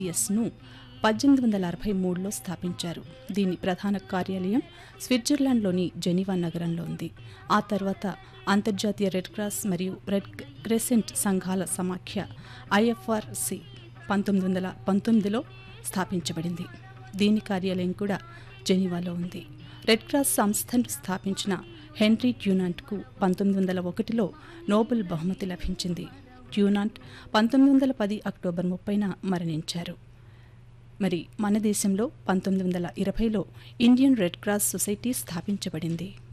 ఎస్ను పద్దెనిమిది వందల అరవై మూడులో స్థాపించారు దీని ప్రధాన కార్యాలయం స్విట్జర్లాండ్లోని జెనీవా నగరంలో ఉంది ఆ తర్వాత అంతర్జాతీయ రెడ్ క్రాస్ మరియు రెడ్ క్రెసెంట్ సంఘాల సమాఖ్య ఐఎఫ్ఆర్సి పంతొమ్మిది వందల పంతొమ్మిదిలో స్థాపించబడింది దీని కార్యాలయం కూడా జెనీవాలో ఉంది రెడ్ క్రాస్ సంస్థను స్థాపించిన హెన్రీ ట్యూనాంట్కు పంతొమ్మిది వందల ఒకటిలో నోబెల్ బహుమతి లభించింది ట్యూనాంట్ పంతొమ్మిది వందల పది అక్టోబర్ ముప్పైన మరణించారు మరి మన దేశంలో పంతొమ్మిది వందల ఇరవైలో ఇండియన్ రెడ్ క్రాస్ సొసైటీ స్థాపించబడింది